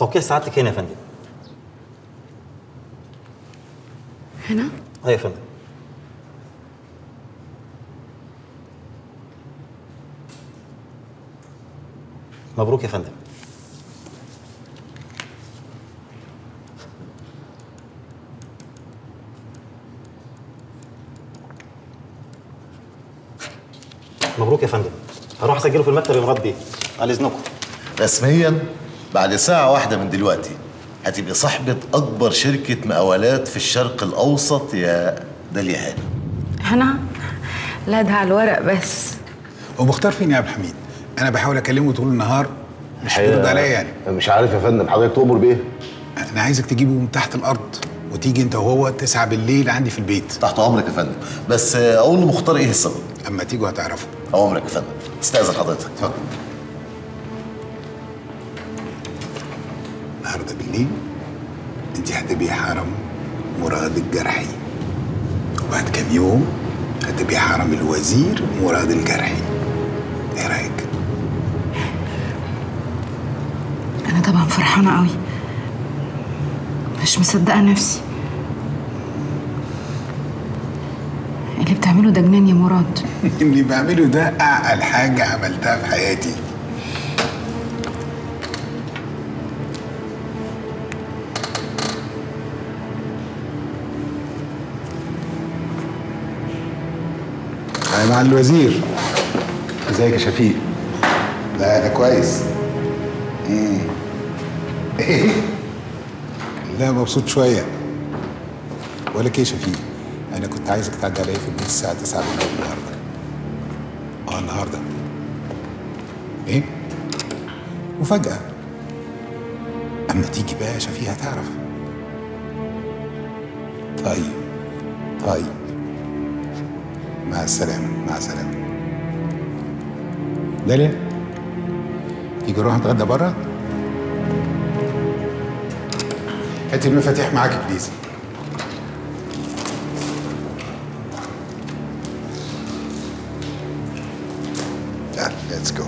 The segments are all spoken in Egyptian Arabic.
توقيع سعادتك هنا يا فندم هنا ايوه يا فندم مبروك يا فندم مبروك يا فندم هروح اسجله في المكتب يا مراد بيه على اذنكم رسميا بعد ساعة واحدة من دلوقتي هتبقي صاحبة أكبر شركة مقاولات في الشرق الأوسط يا داليا هاني هنا لا ده على الورق بس هو مختار فين يا عبد الحميد انا بحاول اكلمه طول النهار مش الحقيقة بيرد عليا يعني مش عارف يا فندم حضرتك تؤمر بايه؟ انا عايزك تجيبه من تحت الارض وتيجي انت وهو تسعة بالليل عندي في البيت تحت أمرك يا فندم بس آه، أقول لمختار إيه السبب اما تيجوا هتعرفوا أوامرك يا فندم استأذن حضرتك اتفضل النهارده بالليل انت هتبقي حرم مراد الجرحي وبعد كام يوم هتبقي حرم الوزير مراد الجرحي ايه رايك انا طبعا فرحانه قوي مش مصدقه نفسي اللي بتعمله ده جنان يا مراد اللي بعمله ده اعقل حاجه عملتها في حياتي أنا مع الوزير ازيك يا شفيق لا ده كويس مم. ايه لا مبسوط شويه بقول لك ايه يا شفيق انا كنت عايزك تعدي عليا في البيت الساعه 9 بالليل النهارده اه النهارده ايه مفاجاه اما تيجي بقى يا شفيق هتعرف طيب طيب مع السلامه مع السلامه داليا تيجي نروح نتغدى بره هات المفاتيح معاك بليز يلا ليتس جو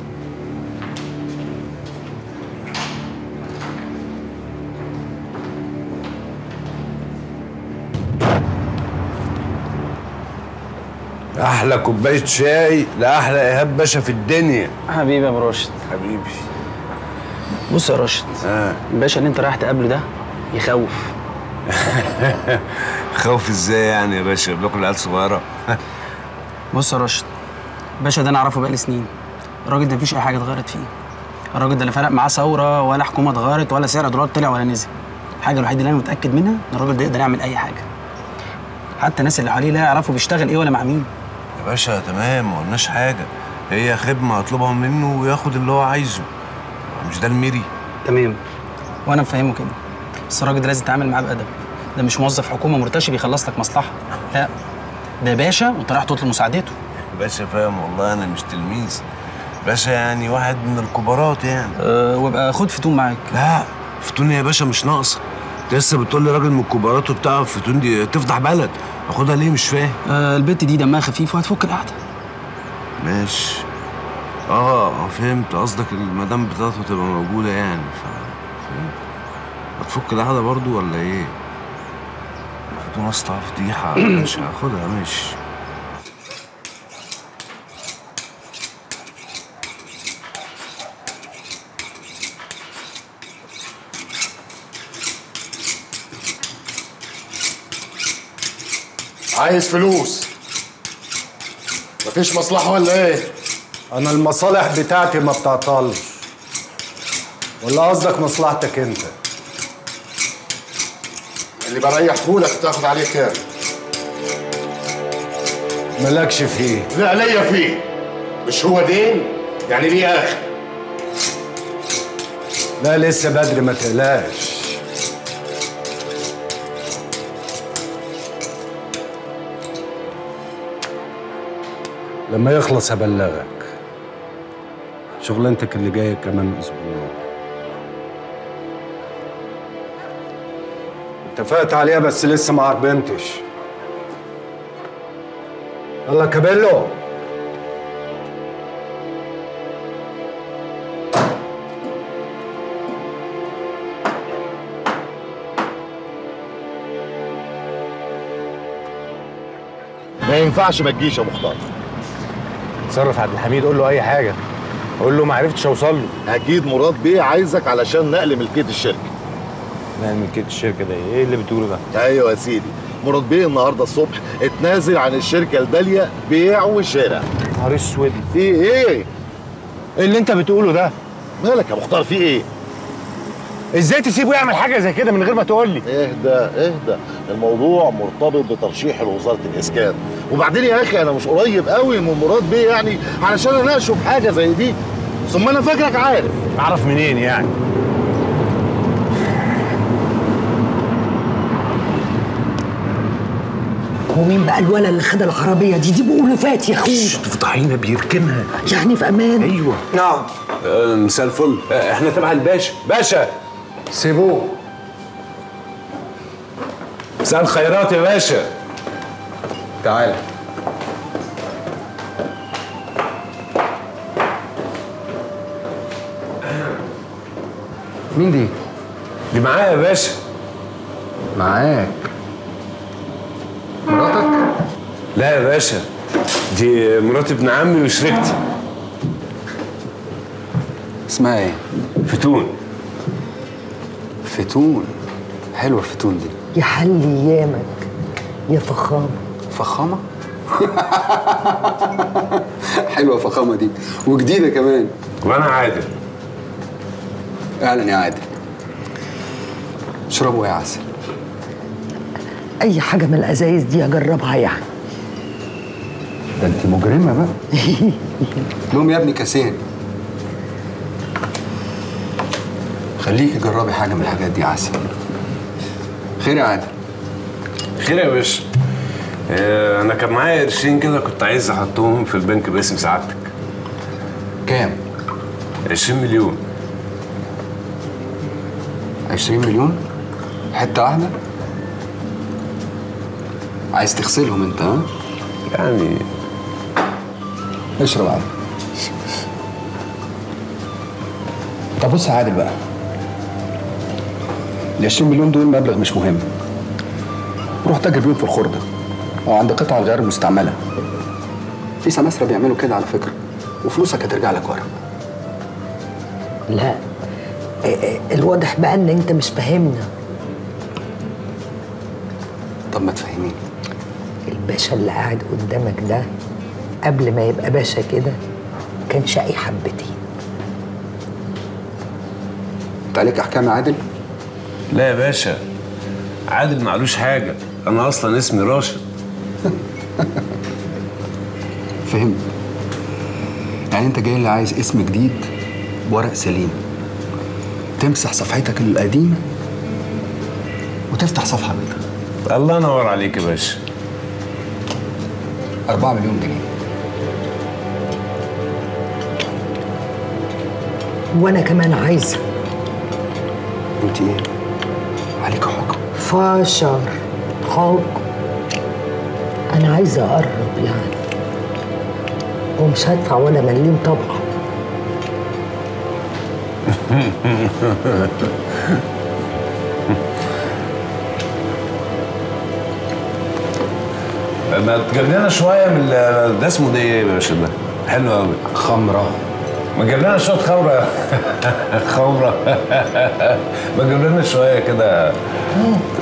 احلى كوبايه شاي لاحلى ايهاب باشا في الدنيا حبيبي يا ابو راشد حبيبي بص يا راشد آه. الباشا اللي انت رايح تقابله ده يخوف خوف ازاي يعني يا باشا بناكل عيال صغيره بص يا راشد الباشا ده انا اعرفه بقالي سنين الراجل ده مفيش اي حاجه اتغيرت فيه الراجل ده لا فرق معاه ثوره ولا حكومه اتغيرت ولا سعر الدولار طلع ولا نزل الحاجه الوحيده اللي انا متاكد منها ان الراجل ده يقدر يعمل اي حاجه حتى الناس اللي حواليه لا يعرفوا بيشتغل ايه ولا مع مين يا باشا تمام ما قلناش حاجه هي خدمه اطلبها منه وياخد اللي هو عايزه مش ده الميري تمام وانا مفهمه كده بس الراجل ده لازم تتعامل معاه بادب ده مش موظف حكومه مرتشي بيخلص لك مصلحه لا ده باشا وانت رايح تطلب مساعدته باشا فاهم والله انا مش تلميذ باشا يعني واحد من الكبارات يعني أه وابقى خد فتون معاك لا فتون يا باشا مش ناقصه انت لسه بتقول لي راجل من الكبارات وبتاع فتون دي تفضح بلد اخدها ليه مش فاهم أه البت دي دمها خفيف وهتفك القعده ماشي اه آه، فهمت قصدك المدام بتاعته تبقى موجوده يعني ف فهمت هتفك القعده برضو ولا ايه؟ فتون اسطى فضيحه مش هاخدها ماشي عايز فلوس مفيش مصلحة ولا ايه؟ انا المصالح بتاعتي ما بتعطلش ولا قصدك مصلحتك انت اللي بريحهولك تاخد عليه كام؟ مالكش فيه لا ليا فيه مش هو دين؟ يعني ليه اخر لا لسه بدري ما تقلقش لما يخلص هبلغك شغلانتك اللي جايه كمان اسبوع اتفقت عليها بس لسه ما عربنتش يلا كابيلو ما ينفعش ما تجيش يا مختار تصرف عبد الحميد قول له اي حاجه قول له ما عرفتش اوصل له اكيد مراد بيه عايزك علشان نقل ملكيه الشركه لا ملكيه الشركه ده ايه اللي بتقوله ده ايوه يا سيدي مراد بيه النهارده الصبح اتنازل عن الشركه الداليه بيع وشراء نهار اسود في ايه ايه اللي انت بتقوله ده مالك يا مختار في ايه ازاي تسيبه يعمل حاجه زي كده من غير ما تقول لي اهدى اهدى الموضوع مرتبط بترشيح لوزاره الاسكان وبعدين يا اخي انا مش قريب قوي من مراد بيه يعني علشان اناقشه في حاجه زي دي ثم انا فاكرك عارف اعرف منين يعني ومين بقى الولد اللي خد العربية دي دي بيقولوا فات يا اخويا تفضحينا بيركنها يعني في امان ايوه نعم آه، مساء الفل آه، احنا تبع الباشا باشا سيبوه مساء الخيرات يا باشا تعال مين دي؟ دي معايا يا باشا معاك مراتك لا يا باشا دي مرات ابن عمي وشريكتي اسمها ايه؟ فتون فتون حلوه الفتون دي يا حل ايامك يا فخامة فخامه حلوه الفخامه دي وجديده كمان وانا عادل اهلا يا عادل اشربوا يا عسل اي حاجة من الازايز دي اجربها يعني ده انت مجرمه بقى لهم يا ابني كاسين خليكي جربي حاجه من الحاجات دي عسل خير يا عادل خير يا باشا آه، انا كان معايا قرشين كده كنت عايز احطهم في البنك باسم سعادتك كام 20 مليون 20 مليون حته واحده عايز تغسلهم انت ها يعني اشرب عادل طب بص يا عادل بقى ال 20 مليون دول مبلغ مش مهم روح تاجر بيهم في الخردة أو عند قطع الغيار المستعملة في سماسرة بيعملوا كده على فكرة وفلوسك هترجع لك ورا لا إيه إيه، الواضح بقى ان انت مش فاهمنا طب ما تفهميني الباشا اللي قاعد قدامك ده قبل ما يبقى باشا كده كان شقي حبتين انت عليك احكام يا عادل لا يا باشا عادل معلوش حاجه انا اصلا اسمي راشد فهمت يعني انت جاي لي عايز اسم جديد بورق سليم تمسح صفحتك القديمة وتفتح صفحة بيضاء الله ينور عليك يا باشا 4 مليون جنيه وانا كمان عايزه انت ايه؟ عليك حكم فاشر حكم انا عايزه اقرب يعني ومش هدفع ولا مليم طبعا ما تجيب لنا شويه من ال- ده اسمه ده ايه يا باشا ده حلو قوي خمرة ما تجيب لنا شويه خمره خمره ما تجيب لنا شويه كده